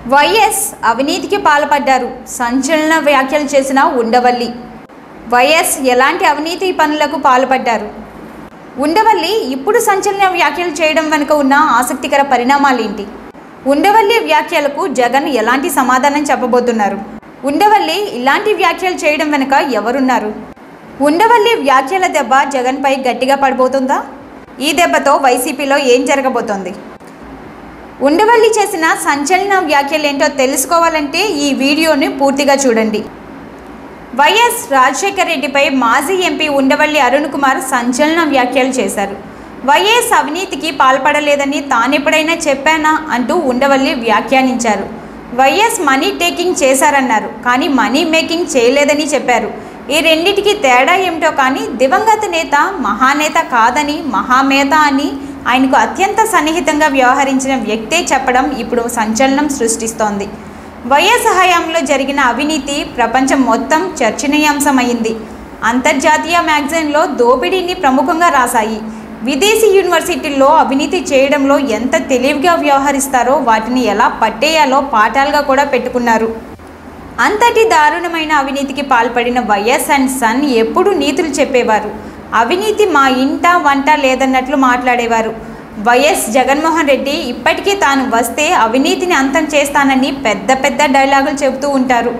YS అవినీతికి పాల్పడ్డారు సంచలన వ్యాఖ్యలు చేసిన ఉండవల్లి వైఎస్ ఎలాంటి అవినీతి పనులకు పాల్పడ్డారు ఉండవల్లి ఇప్పుడు సంచలన వ్యాఖ్యలు చేయడం వెనుక ఉన్న ఆసక్తికర పరిణామాలేంటి ఉండవల్లి వ్యాఖ్యలకు జగన్ ఎలాంటి సమాధానం చెప్పబోతున్నారు ఉండవల్లి ఇలాంటి వ్యాఖ్యలు చేయడం వెనుక ఎవరున్నారు ఉండవల్లి వ్యాఖ్యల దెబ్బ జగన్పై గట్టిగా పడబోతుందా ఈ దెబ్బతో వైసీపీలో ఏం జరగబోతోంది ఉండవల్లి చేసిన సంచలన వ్యాఖ్యలేంటో తెలుసుకోవాలంటే ఈ వీడియోని పూర్తిగా చూడండి వైఎస్ రాజశేఖర రెడ్డిపై మాజీ ఎంపీ ఉండవల్లి అరుణ్ కుమార్ సంచలన వ్యాఖ్యలు చేశారు వైఎస్ అవినీతికి పాల్పడలేదని తానెప్పుడైనా చెప్పానా అంటూ ఉండవల్లి వ్యాఖ్యానించారు వైఎస్ మనీ టేకింగ్ చేశారన్నారు కానీ మనీ మేకింగ్ చేయలేదని చెప్పారు ఈ రెండిటికి తేడా ఏమిటో కానీ దివంగత నేత మహానేత కాదని మహామేత అని ఆయనకు అత్యంత సన్నిహితంగా వ్యవహరించిన వ్యక్తే చెప్పడం ఇప్పుడు సంచలనం సృష్టిస్తోంది వైఎస్ హయాంలో జరిగిన అవినీతి ప్రపంచం మొత్తం చర్చనీయాంశమైంది అంతర్జాతీయ మ్యాగజైన్లో దోపిడీని ప్రముఖంగా రాశాయి విదేశీ యూనివర్సిటీల్లో అవినీతి చేయడంలో ఎంత తెలివిగా వ్యవహరిస్తారో వాటిని ఎలా పట్టేయాలో పాఠాలుగా కూడా పెట్టుకున్నారు అంతటి దారుణమైన అవినీతికి పాల్పడిన వైఎస్ అండ్ సన్ ఎప్పుడు నీతులు చెప్పేవారు అవినీతి మా ఇంట వంట లేదన్నట్లు మాట్లాడేవారు వైఎస్ జగన్మోహన్ రెడ్డి ఇప్పటికీ తాను వస్తే అవినీతిని అంతం చేస్తానని పెద్ద పెద్ద డైలాగులు చెబుతూ ఉంటారు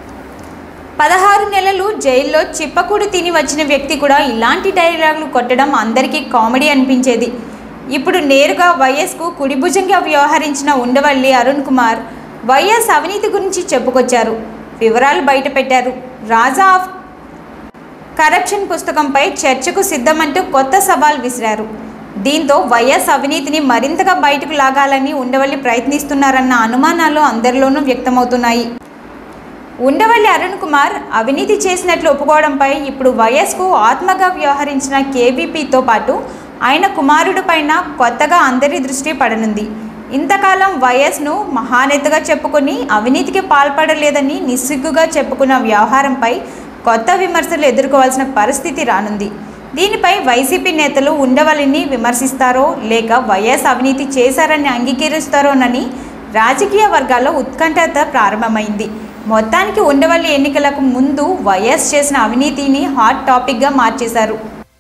పదహారు నెలలు జైల్లో చిప్పకూడు తిని వచ్చిన వ్యక్తి కూడా ఇలాంటి డైలాగులు కొట్టడం అందరికీ కామెడీ అనిపించేది ఇప్పుడు నేరుగా వైఎస్కు కుడిభుజంగా వ్యవహరించిన ఉండవల్లి అరుణ్ కుమార్ వైఎస్ అవినీతి గురించి చెప్పుకొచ్చారు వివరాలు బయటపెట్టారు రాజా ఆఫ్ కరప్షన్ పుస్తకంపై చర్చకు సిద్ధమంటూ కొత్త సవాల్ విసిరారు దీంతో వైఎస్ అవినీతిని మరింతగా బయటకు లాగాలని ఉండవల్లి ప్రయత్నిస్తున్నారన్న అనుమానాలు అందరిలోనూ వ్యక్తమవుతున్నాయి ఉండవల్లి అరుణ్ కుమార్ అవినీతి చేసినట్లు ఒప్పుకోవడంపై ఇప్పుడు వైఎస్కు ఆత్మగా వ్యవహరించిన కేవీపీతో పాటు ఆయన కుమారుడి పైన కొత్తగా అందరి దృష్టి పడనుంది ఇంతకాలం వైఎస్ను మహానేతగా చెప్పుకొని అవినీతికి పాల్పడలేదని నిస్సిగ్గుగా చెప్పుకున్న వ్యవహారంపై కొత్త విమర్శలు ఎదుర్కోవాల్సిన పరిస్థితి రానుంది దీనిపై వైసీపీ నేతలు ఉండవల్లిని విమర్శిస్తారో లేక వైఎస్ అవినీతి చేశారని అంగీకరిస్తారోనని రాజకీయ వర్గాల్లో ఉత్కంఠత ప్రారంభమైంది మొత్తానికి ఉండవల్లి ఎన్నికలకు ముందు వైఎస్ చేసిన అవినీతిని హాట్ టాపిక్గా మార్చేశారు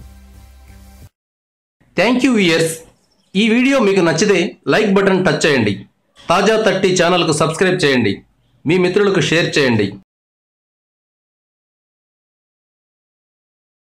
థ్యాంక్ యూ ఇయర్స్ ఈ వీడియో మీకు నచ్చితే లైక్ బటన్ టచ్ చేయండి తాజా థర్టీ ఛానల్కు సబ్స్క్రైబ్ చేయండి మీ మిత్రులకు షేర్ చేయండి